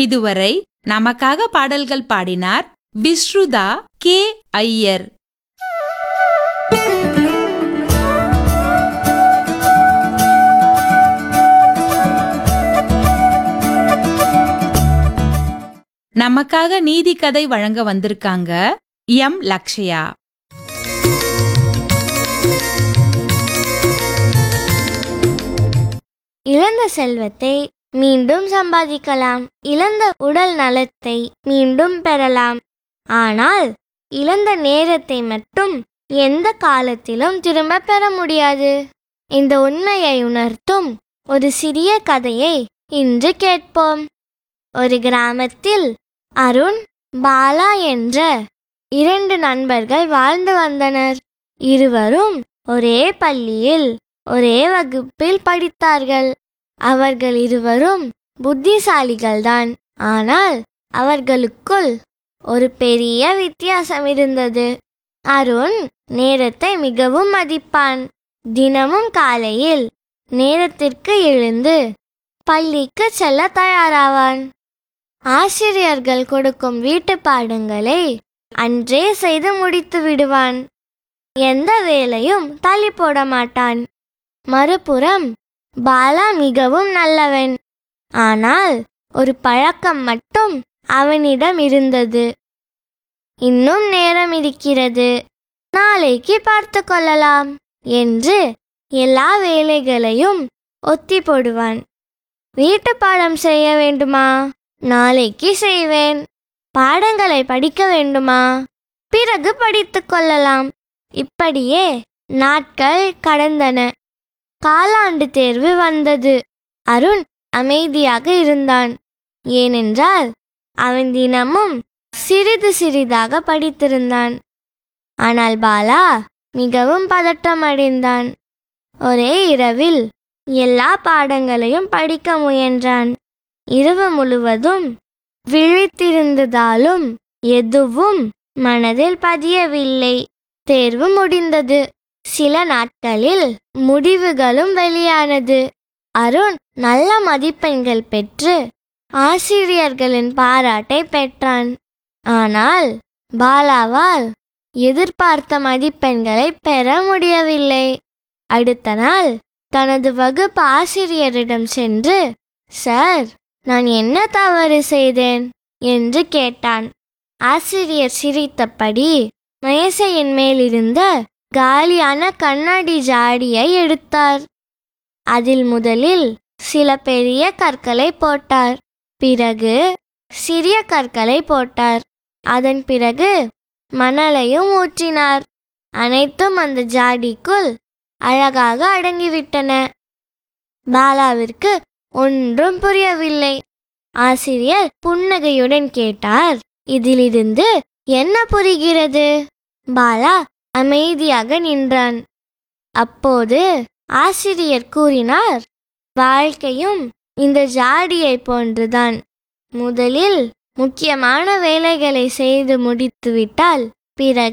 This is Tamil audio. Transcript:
இதுவரை நமக்காக பாடல்கள் பாடினார் பிஸ்ருதா கே ஐயர் நமக்காக நீதி கதை வழங்க வந்திருக்காங்க எம் லக்ஷயா இழந்த செல்வத்தை மீண்டும் சம்பாதிக்கலாம் இழந்த உடல் நலத்தை மீண்டும் பெறலாம் ஆனால் இழந்த நேரத்தை மட்டும் எந்த காலத்திலும் திரும்ப பெற முடியாது இந்த உண்மையை உணர்த்தும் ஒரு சிறிய கதையை இன்று கேட்போம் ஒரு கிராமத்தில் அருண் பாலா என்ற இரண்டு நண்பர்கள் வாழ்ந்து வந்தனர் இருவரும் ஒரே பள்ளியில் ஒரே வகுப்பில் படித்தார்கள் அவர்கள் இருவரும் புத்திசாலிகள்தான் ஆனால் அவர்களுக்குள் ஒரு பெரிய வித்தியாசம் இருந்தது அருண் நேரத்தை மிகவும் மதிப்பான் தினமும் காலையில் நேரத்திற்கு எழுந்து பள்ளிக்கு செல்ல தயாராவான் ஆசிரியர்கள் கொடுக்கும் வீட்டு பாடங்களை அன்றே செய்து முடித்து விடுவான் எந்த வேலையும் தள்ளி போட மாட்டான் மறுபுறம் பாலா மிகவும் நல்லவன் ஆனால் ஒரு பழக்கம் மட்டும் அவனிடம் இருந்தது இன்னும் நேரம் இருக்கிறது நாளைக்கு பார்த்து கொள்ளலாம் என்று எல்லா வேலைகளையும் ஒத்தி போடுவான் வீட்டு பாடம் செய்ய வேண்டுமா நாளைக்கு செய்வேன் பாடங்களை படிக்க வேண்டுமா பிறகு படித்துக் கொள்ளலாம் இப்படியே நாட்கள் கடந்தன காலாண்டு தேர்வு வந்தது அருண் அமைதியாக இருந்தான் ஏனென்றால் அவன் தினமும் சிறிது சிறிதாக படித்திருந்தான் ஆனால் பாலா மிகவும் பதட்டம் அடைந்தான் ஒரே இரவில் எல்லா பாடங்களையும் படிக்க முயன்றான் இரவு முழுவதும் விழித்திருந்ததாலும் எதுவும் மனதில் பதியவில்லை தேர்வு முடிந்தது சில நாட்களில் முடிவுகளும் வெளியானது அருண் நல்ல மதிப்பெண்கள் பெற்று ஆசிரியர்களின் பாராட்டை பெற்றான் ஆனால் பாலாவால் எதிர்பார்த்த மதிப்பெண்களை பெற முடியவில்லை அடுத்த நாள் தனது வகுப்பு ஆசிரியரிடம் சென்று சார் நான் என்ன தவறு செய்தேன் என்று கேட்டான் ஆசிரியர் சிரித்தபடி மேசையின் மேலிருந்த காலியான கண்ணாடி ஜாடியை எடுத்தார் அதில் முதலில் சில பெரிய கற்களை போட்டார் பிறகு சிறிய கற்களை போட்டார் அதன் பிறகு மணலையும் ஊற்றினார் அனைத்தும் அந்த ஜாடிக்குள் அழகாக அடங்கிவிட்டன பாலாவிற்கு ஒன்றும் புரியவில்லை ஆசிரியர் புன்னகையுடன் கேட்டார் இதிலிருந்து என்ன புரிகிறது பாலா அமைதியாக நின்றான் அப்போது ஆசிரியர் கூறினார் வாழ்க்கையும் இந்த ஜாடியை போன்றுதான் முதலில் முக்கியமான வேலைகளை செய்து முடித்துவிட்டால் பிறகு